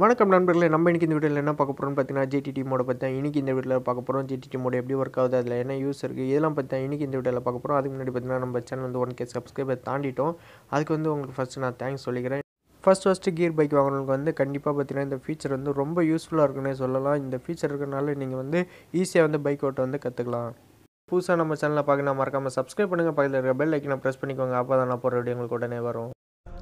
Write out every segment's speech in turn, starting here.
வணக்கம் நண்பர்களே நம்ம இன்றைக்கி இந்த வீடியோவில் என்ன பார்க்க போகிறோம்னு பார்த்தீங்கன்னா ஜிடிடி மோட பற்றி தான் இன்றைக்கி இந்த வீடியோவில் பார்க்க போகிறோம் ஜிடிடி மோட் எப்படி ஒர்க் ஆகுது அதில் என்ன யூஸ் இருக்குது இதெல்லாம் பற்றி தான் இன்றைக்கி இந்த வீடியோவில் பார்க்க போகிறோம் அதுக்கு முன்னாடி பார்த்தீங்கன்னா நம்ம சேனல் வந்து ஒன் கே சப்ஸ்கிரைபர் தாண்டிட்டோம் அதுக்கு வந்து உங்களுக்கு ஃபஸ்ட்டு நான் தேங்க்ஸ் சொல்லிக்கிறேன் ஃபஸ்ட் ஃபஸ்ட்டு கியர் பைக் வாங்குறவங்களுக்கு வந்து கண்டிப்பாக பார்த்தீங்கன்னா இந்த ஃபீச்சர் வந்து ரொம்ப யூஸ்ஃபுல்லாக இருக்குன்னே சொல்லலாம் இந்த ஃபீச்சர் இருக்கிறனால நீங்கள் வந்து ஈஸியாக வந்து பைக் ஓட்ட வந்து கற்றுக்கலாம் புதுசாக நம்ம சேனலில் பார்க்க மறக்காமல் சப்ஸ்கிரைப் பண்ணுங்கள் பக்கத்தில் இருக்க பெல் ஐக்கனை ப்ரெஸ் பண்ணிக்கோங்க அப்போ தான் நான் போகிற வீடியோ உங்களுக்கு உடனே வரும்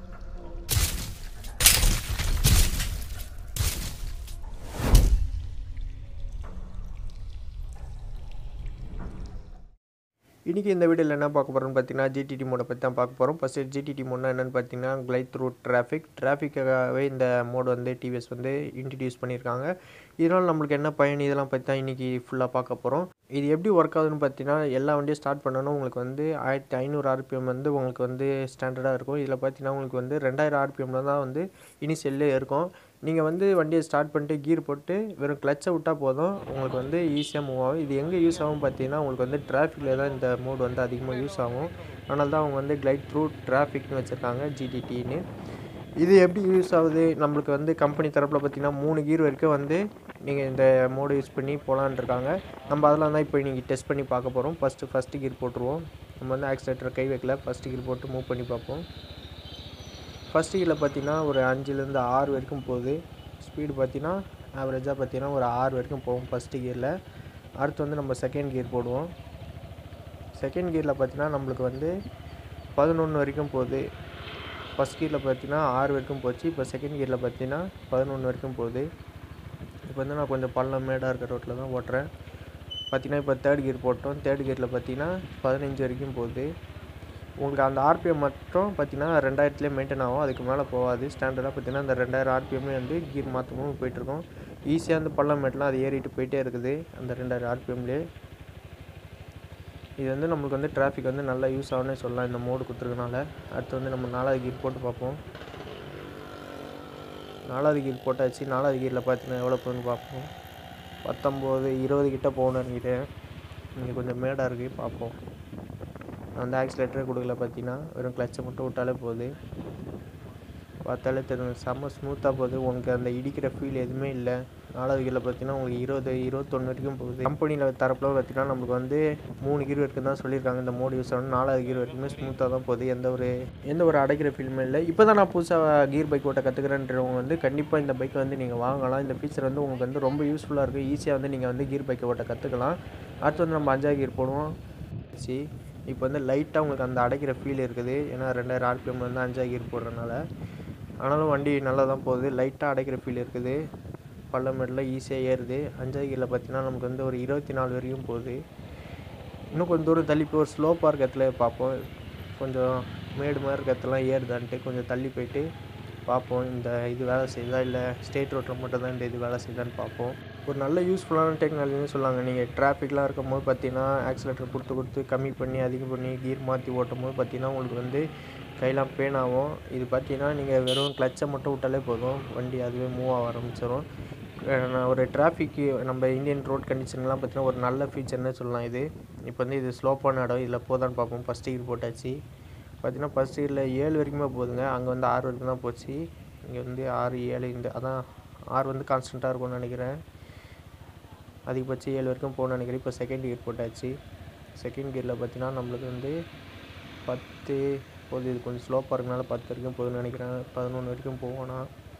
இன்றைக்கி இந்த வீடியோவில் என்ன பார்க்க போகிறோம்னு பார்த்தீங்கன்னா ஜிடிடி மோடை பற்றி தான் பார்க்க போகிறோம் ஃபஸ்ட்டு ஜிடிடி மோட்னா என்னென்னு பார்த்தீங்கன்னா கிளைட் த்ரூ டிராஃபிக் டிராஃபிக்காகவே இந்த மோடு வந்து டிவிஎஸ் வந்து இன்ட்ரடியூஸ் பண்ணியிருக்காங்க இதனால் நம்மளுக்கு என்ன பயன் இதெல்லாம் பற்றி தான் இன்றைக்கி ஃபுல்லாக பார்க்க போகிறோம் இது எப்படி ஒர்க் ஆகுதுன்னு பார்த்தீங்கன்னா எல்லா வண்டியும் ஸ்டார்ட் பண்ணணும் உங்களுக்கு வந்து ஆயிரத்தி ஐநூறு ஆர்பிஎம் வந்து உங்களுக்கு வந்து ஸ்டாண்டர்டாக இருக்கும் இதில் பார்த்தீங்கன்னா உங்களுக்கு வந்து ரெண்டாயிரம் ஆர்பிஎம்மில் தான் வந்து இனிஷியல்லே இருக்கும் நீங்கள் வந்து வண்டியை ஸ்டார்ட் பண்ணிட்டு கீர் போட்டு வெறும் கிளச்சை விட்டால் போதும் உங்களுக்கு வந்து ஈஸியாக மூவ் ஆகும் இது எங்கே யூஸ் ஆகும் பார்த்தீங்கன்னா உங்களுக்கு வந்து டிராஃபிக்கில் தான் இந்த மோட் வந்து அதிகமாக யூஸ் ஆகும் அதனால தான் அவங்க வந்து கிளைட் த்ரூ டிராஃபிக்னு வச்சுருக்காங்க ஜிடிடின்னு இது எப்படி யூஸ் ஆகுது நம்மளுக்கு வந்து கம்பெனி தரப்பில் பார்த்தீங்கன்னா மூணு கீர் வரைக்கும் வந்து நீங்கள் இந்த மோடு யூஸ் பண்ணி போகலான் இருக்காங்க நம்ம அதெல்லாம் தான் இப்போ நீங்கள் டெஸ்ட் பண்ணி பார்க்க போகிறோம் ஃபஸ்ட்டு ஃபஸ்ட்டு கீர் போட்டுருவோம் நம்ம வந்து ஆக்சிலேட்டரை கை வைக்கல ஃபஸ்ட்டு கீர் போட்டு மூவ் பண்ணி பார்ப்போம் ஃபஸ்ட் கீரில் பார்த்தீங்கன்னா ஒரு அஞ்சுலேருந்து ஆறு வரைக்கும் போகுது ஸ்பீடு பார்த்தீங்கன்னா ஆவரேஜாக பார்த்தீங்கன்னா ஒரு ஆறு வரைக்கும் போகும் ஃபஸ்ட்டு கியரில் அடுத்து வந்து நம்ம செகண்ட் கியர் போடுவோம் செகண்ட் கியரில் பார்த்தீங்கன்னா நம்மளுக்கு வந்து பதினொன்று வரைக்கும் போகுது ஃபஸ்ட் கியரில் பார்த்தீங்கன்னா ஆறு வரைக்கும் போச்சு இப்போ செகண்ட் கியரில் பார்த்தீங்கன்னா பதினொன்று வரைக்கும் போகுது இப்போ வந்து நான் கொஞ்சம் பள்ளம் மேடாக இருக்கிற ரோட்டில் தான் ஓட்டுறேன் பார்த்தீங்கன்னா இப்போ தேர்ட் கியர் போட்டோம் தேர்ட் கியரில் பார்த்தீங்கன்னா பதினஞ்சு வரைக்கும் போகுது உங்களுக்கு அந்த ஆர்பிஎம் மட்டும் பார்த்தீங்கன்னா ரெண்டாயிரத்துலேயே மெயின்டைன் ஆகும் அதுக்கு மேலே போகாது ஸ்டாண்டர்டாக பார்த்தீங்கன்னா அந்த ரெண்டாயிரம் ஆர்பிஎம்மே வந்து கீர் மாற்றமும் போயிட்டுருக்கோம் ஈஸியாக அந்த பள்ளம் மேட்லாம் அது ஏறிட்டு போயிட்டே இருக்குது அந்த ரெண்டாயிரம் ஆர்பிஎம்லேயே இது வந்து நம்மளுக்கு வந்து டிராஃபிக் வந்து நல்லா யூஸ் ஆகும்னே சொல்லலாம் இந்த மோடு கொடுத்துருக்கனால அடுத்து வந்து நம்ம நாலாவது கீர் போட்டு பார்ப்போம் நாலாவது கீர் போட்டாச்சு நாலாவது கீரில் பார்த்தீங்கன்னா எவ்வளோ போகுதுன்னு பார்ப்போம் பத்தொம்போது இருபது கிட்ட போகணும்னு நினைக்கிறேன் இங்கே கொஞ்சம் மேடாக இருக்குது பார்ப்போம் அந்த ஆக்சிலேட்டரே கொடுக்கல பார்த்தீங்கன்னா வெறும் கிளச்சை மட்டும் விட்டாலே போகுது பார்த்தாலே தெரியும் செம்ம ஸ்மூத்தாக போகுது உங்களுக்கு அந்த இடிக்கிற ஃபீல் எதுவுமே இல்லை நாலாவது கீரில் பார்த்தீங்கன்னா உங்களுக்கு இருபது இருபத்தொன்று வரைக்கும் போகுது கம்பெனியில் தரப்பில் பார்த்தீங்கன்னா நம்மளுக்கு வந்து மூணு கீர் வரைக்கும் தான் சொல்லியிருக்காங்க இந்த மோடு யூஸ் ஆகணும் நாலாவது கீர் வரைக்குமே ஸ்மூத்தாக தான் போகுது எந்த ஒரு எந்த ஒரு அடைக்கிற ஃபீல்மே இல்லை இப்போ தான் நான் புதுசாக கீர் பைக் ஓட்ட கற்றுக்கிறேன்றவங்க வந்து கண்டிப்பாக இந்த பைக்கை வந்து நீங்கள் வாங்கலாம் இந்த ஃபீச்சர் வந்து உங்களுக்கு வந்து ரொம்ப யூஸ்ஃபுல்லாக இருக்குது ஈஸியாக வந்து நீங்கள் வந்து கீர் பைக்கை ஓட்ட கற்றுக்கலாம் அடுத்து வந்து நம்ம அஞ்சாவது கீர் போடுவோம் சரி இப்போ வந்து லைட்டாக உங்களுக்கு அந்த அடைக்கிற ஃபீல் இருக்குது ஏன்னா ரெண்டாயிரம் ஆர்பிஎம் வந்து அஞ்சாவது கீர் போடுறதுனால ஆனாலும் வண்டி நல்லா தான் போகுது லைட்டாக அடைக்கிற ஃபீல் இருக்குது பள்ளமேட்டில் ஈஸியாக ஏறுது அஞ்சாவது கீரில் பார்த்தீங்கன்னா நமக்கு வந்து ஒரு இருபத்தி நாலு வரைக்கும் போகுது இன்னும் கொஞ்சம் தூரம் தள்ளி போய் ஒரு ஸ்லோப்பாக இருக்கிறதுல பார்ப்போம் கொஞ்சம் மேடு மாதிரி இருக்கிறதுலாம் ஏறுதான்ட்டு கொஞ்சம் தள்ளி போயிட்டு பார்ப்போம் இந்த இது வேலை செய்யுதா இல்லை ஸ்டேட் ரோட்டில் மட்டும் தான் இந்த இது வேலை செய்யுதான்னு பார்ப்போம் ஒரு நல்ல யூஸ்ஃபுல்லான டெக்னாலஜின்னு சொல்லாங்க நீங்கள் டிராஃபிக்லாம் இருக்கும் போது பார்த்தீங்கன்னா ஆக்சிலேட்டர் கொடுத்து கொடுத்து கம்மி பண்ணி அதிகம் பண்ணி கீர் மாற்றி ஓட்டும் போது பார்த்தீங்கன்னா உங்களுக்கு வந்து கையெல்லாம் பெயின் ஆகும் இது பார்த்தீங்கன்னா நீங்கள் வெறும் கிளச்சை மட்டும் விட்டாலே போதும் வண்டி அதுவே மூவ் ஆக ஆரம்பிச்சிடும் ஒரு டிராஃபிக்கு நம்ம இந்தியன் ரோட் கண்டிஷன்லாம் பார்த்தீங்கன்னா ஒரு நல்ல ஃபீச்சர்னே சொல்லலாம் இது இப்போ வந்து இது ஸ்லோப்பான இடம் இதில் போதான்னு பார்ப்போம் ஃபஸ்ட் கீர் போட்டாச்சு பார்த்தீங்கன்னா ஃபஸ்ட் இயரில் ஏழு வரைக்குமே போகுதுங்க அங்கே வந்து ஆறு வரைக்கும் தான் போச்சு இங்கே வந்து ஆறு ஏழு இந்த அதான் ஆறு வந்து கான்ஸ்டண்ட்டாக இருக்கும்னு நினைக்கிறேன் அதிகபட்சம் ஏழு வரைக்கும் போகணும்னு நினைக்கிறேன் இப்போ செகண்ட் கியர் போட்டாச்சு செகண்ட் கியரில் பார்த்தீங்கன்னா நம்மளுக்கு வந்து பத்து போகுது இது கொஞ்சம் ஸ்லோப்பாக இருக்கனால பத்து வரைக்கும் போகுதுன்னு நினைக்கிறேன் பதினொன்று வரைக்கும் போவோன்னா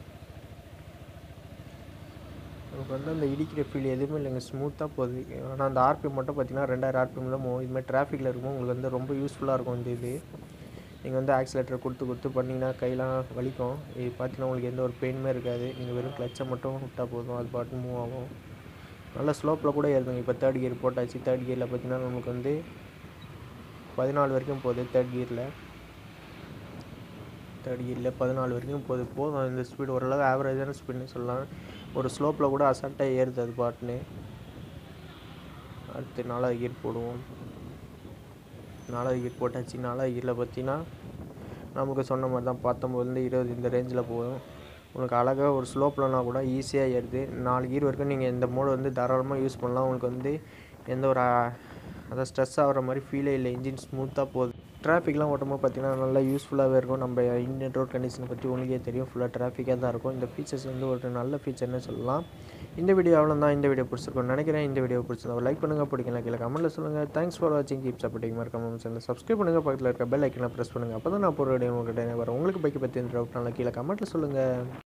நமக்கு வந்து அந்த இடிக்கிற ஃபீல் எதுவுமே இல்லைங்க ஸ்மூத்தாக போகுது ஆனால் அந்த ஆர்பிஎம் மட்டும் பார்த்தீங்கன்னா ரெண்டாயிரம் ஆர்பிஎம் தான் போகும் இதுமாதிரி டிராஃபிக்கில் இருக்கும் உங்களுக்கு வந்து ரொம்ப யூஸ்ஃபுல்லாக இருக்கும் இந்த இது நீங்கள் வந்து ஆக்சிலேட்டர் கொடுத்து கொடுத்து பண்ணிங்கன்னா கையெல்லாம் வலிக்கும் இது பார்த்தீங்கன்னா உங்களுக்கு எந்த ஒரு பெயினுமே இருக்காது நீங்கள் வெறும் கிளச்சை மட்டும் விட்டால் போதும் அது பாட்டு மூவ் ஆகும் நல்ல ஸ்லோப்பில் கூட ஏறுதுங்க இப்போ தேர்ட் கியர் போட்டாச்சு தேர்ட் கியரில் பார்த்தீங்கன்னா நமக்கு வந்து பதினாலு வரைக்கும் போகுது தேர்ட் கியரில் தேர்ட் கியரில் பதினாலு வரைக்கும் போகுது போதும் இந்த ஸ்பீடு ஓரளவு ஆவரேஜான ஸ்பீடுன்னு சொல்லலாம் ஒரு ஸ்லோப்பில் கூட அசால்ட்டாக ஏறுது அது பாட்டுன்னு அடுத்து நாலாவது கியர் போடுவோம் நாலாவது கீர் போட்டாச்சு நாலாவது கீரில் பார்த்தீங்கன்னா நமக்கு சொன்ன மாதிரி தான் பத்தொம்பதுலேருந்து இருபது இந்த ரேஞ்சில் போகும் உங்களுக்கு அழகாக ஒரு ஸ்லோப்லனா கூட ஈஸியாக ஏறுது நாலு கீர் வரைக்கும் நீங்கள் இந்த மோடு வந்து தாராளமாக யூஸ் பண்ணலாம் உங்களுக்கு வந்து எந்த ஒரு அதான் ஸ்ட்ரெஸ் ஆகிற மாதிரி ஃபீலே இல்லை இன்ஜின் ஸ்மூத்தாக போகுது டிராஃபிக்லாம் ஓட்டும்போது பார்த்தீங்கன்னா நல்லா யூஸ்ஃபுல்லாகவே இருக்கும் நம்ம இந்தியன் ரோட் கண்டிஷனை பற்றி உங்களுக்கே தெரியும் ஃபுல்லாக டிராஃபிக்காக தான் இருக்கும் இந்த ஃபீச்சர்ஸ் வந்து ஒரு நல்ல ஃபீச்சர்னு சொல்லலாம் இந்த வீடியோ அவ்வளோதான் இந்த வீடியோ பிடிச்சிருக்கும்னு நினைக்கிறேன் இந்த வீடியோ பிடிச்சிருந்தா லைக் பண்ணுங்கள் பிடிக்கல கீழே கமெண்ட்டில் சொல்லுங்கள் தேங்க்ஸ் ஃபார் வாட்சிங் கீப் சப்போர்ட்டிங் மறக்காம சேனல் சப்ஸ்கிரைப் பண்ணுங்கள் பக்கத்தில் இருக்க பெல் ஐக்கனை ப்ரெஸ் பண்ணுங்கள் அப்போ தான் நான் போகிற வீடியோ உங்கள்கிட்ட வரும் உங்களுக்கு பைக்கை பற்றி எந்த டவுட்னாலும் கீழே கமெண்ட்டில் சொல்லுங்கள்